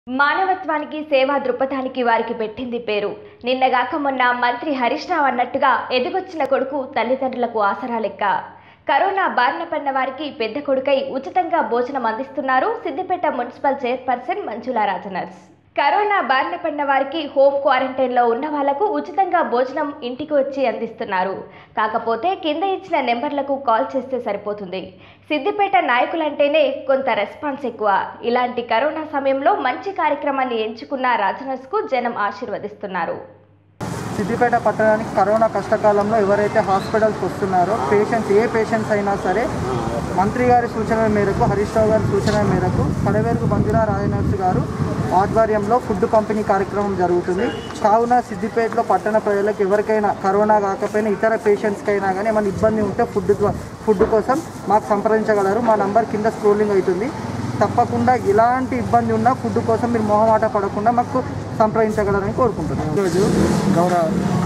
మానవత్వానికి సేవా దృక్పథానికి వారికి పెట్టింది పేరు నిన్నగాక మొన్న మంత్రి హరీష్ రావు అన్నట్టుగా ఎదిగొచ్చిన కొడుకు తల్లిదండ్రులకు ఆసరా లెక్క కరోనా బారిన పడిన వారికి పెద్ద కొడుకై ఉచితంగా భోజనం అందిస్తున్నారు Siddipet municipal chairperson Manjula Rajanarsu corona బారిన పడిన వారికి హోమ్ క్వారంటైన్లో ఉన్న వాళ్లకు ఉచితంగా భోజనం ఇంటికి వచ్చి అందిస్తున్నారు కాకపోతే కింద ఇచ్చిన నెంబర్లకు కాల్ చేస్తే సరిపోతుంది సిద్దిపేట నాయకులంటేనే కొంత రెస్పాన్స్ ఎక్కువ ఇలాంటి కరోనా సమయంలో మంచి కార్యక్రమాన్ని ఎంచుకున్న రాజనర్స్కు జనం ఆశీర్వదిస్తున్నారు సిద్దిపేట పట్టణానికి కరోనా కష్టకాలంలో ఎవరైతే హాస్పిటల్కి వస్తున్నారో పేషెంట్స్ ఏ పేషెంట్స్ అయినా సరే మంత్రి గారి సూచనల మేరకు హరీష్ రావు గారి సూచనల మేరకు కడవేరుకు మంజులా రాజనర్స్ గారు ఆధ్వర్యంలో ఫుడ్ పంపిణీ కార్యక్రమం జరుగుతుంది కావున సిద్దిపేటలో పట్టణ ప్రజలకు ఎవరికైనా కరోనా కాకపోయినా ఇతర పేషెంట్స్కైనా కానీ ఏమైనా ఇబ్బంది ఉంటే ఫుడ్ ద్వా- ఫుడ్ కోసం మాకు సంప్రదించగలరు మా నంబర్ కింద స్క్రోలింగ్ అవుతుంది తప్పకుండా ఎలాంటి ఇబ్బంది ఉన్నా ఫుడ్ కోసం మీరు మొహమాట పడకుండా మాకు సంప్రదించగలరని కోరుకుంటున్నాను ఈరోజు గౌరవ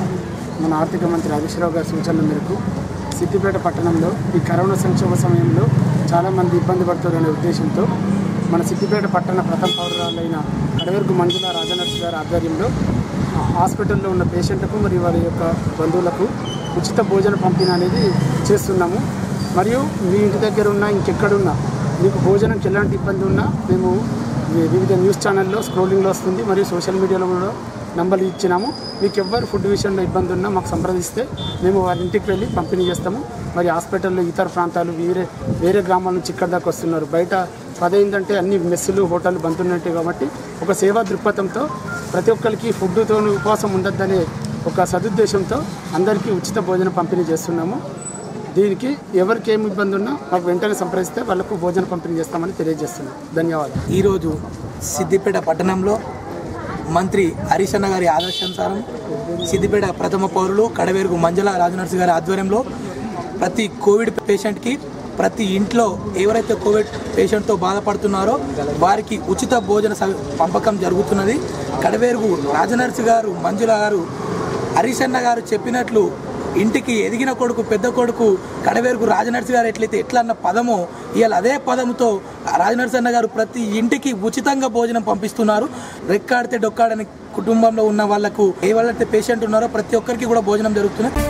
మన ఆర్థిక మంత్రి హరీష్ రావు గారి సూచనల మేరకు సిద్దిపేట పట్టణంలో ఈ కరోనా సంక్షోభ సమయంలో చాలామంది ఇబ్బంది పడుతున్నారనే ఉద్దేశంతో మన సిద్దిపేట పట్టణ ప్రథమ పౌరురాలైన కడవెరుగు మంజుల రాజనర్స్ గారి ఆధ్వర్యంలో హాస్పిటల్లో ఉన్న పేషెంట్లకు మరియు వారి యొక్క బంధువులకు ఉచిత భోజన పంపిణీ అనేది చేస్తున్నాము మరియు మీ ఇంటి దగ్గర ఉన్న ఇంకెక్కడున్నా మీకు భోజనంకి ఎలాంటి ఇబ్బంది ఉన్నా మేము వి- వివిధ న్యూస్ ఛానల్లో స్క్రోలింగ్లో వస్తుంది మరియు సోషల్ మీడియాలో కూడా నంబర్లు ఇచ్చినాము మీకు ఎవ్వరు ఫుడ్ విషయంలో ఇబ్బంది ఉన్నా మాకు సంప్రదిస్తే మేము వారి ఇంటికి వెళ్ళి పంపిణీ చేస్తాము మరి హాస్పిటల్లో ఇతర ప్రాంతాలు వేరే వేరే గ్రామాల నుంచి ఇక్కడ దాకా వస్తున్నారు బయట పదేంటంటే అన్ని మెస్సులు హోటళ్ళు బంద్ ఉన్నట్టు కాబట్టి ఒక సేవా దృక్పథంతో ప్రతి ఒక్కరికి ఫుడ్తో ఉపవాసం ఉండొద్దనే ఒక సదుద్దేశంతో అందరికీ ఉచిత భోజనం పంపిణీ చేస్తున్నాము దీనికి ఎవరికి ఏమి ఇబ్బంది ఉన్నా మాకు వెంటనే సంప్రదిస్తే వాళ్ళకు భోజనం పంపిణీ చేస్తామని తెలియజేస్తున్నాం ధన్యవాదాలు ఈరోజు సిద్దిపేట పట్టణంలో మంత్రి హరీష్ అన్న గారి ఆదేశానుసారం సిద్దిపేట ప్రథమ పౌరులు కడవేరుగు మంజుల రాజనర్స్ గారి ఆధ్వర్యంలో ప్రతి కోవిడ్ పేషెంట్కి ప్రతి ఇంట్లో ఎవరైతే కోవిడ్ పేషెంట్తో బాధపడుతున్నారో వారికి ఉచిత భోజన స- పంపకం జరుగుతున్నది కడవేరుగు రాజనర్స్ గారు మంజుల గారు హరీష్ అన్న గారు చెప్పినట్లు ఇంటికి ఎదిగిన కొడుకు పెద్ద కొడుకు కడవేరుకు రాజనర్సి గారు ఎట్లయితే ఎట్లా అన్న పదమో ఇవాళ అదే పదంతో రాజనర్సి అన్న గారు ప్రతి ఇంటికి ఉచితంగా భోజనం పంపిస్తున్నారు రెక్కాడితే డొక్కాడని కుటుంబంలో ఉన్న వాళ్ళకు ఏ వాళ్ళైతే పేషెంట్ ఉన్నారో ప్రతి ఒక్కరికి కూడా భోజనం జరుగుతుంది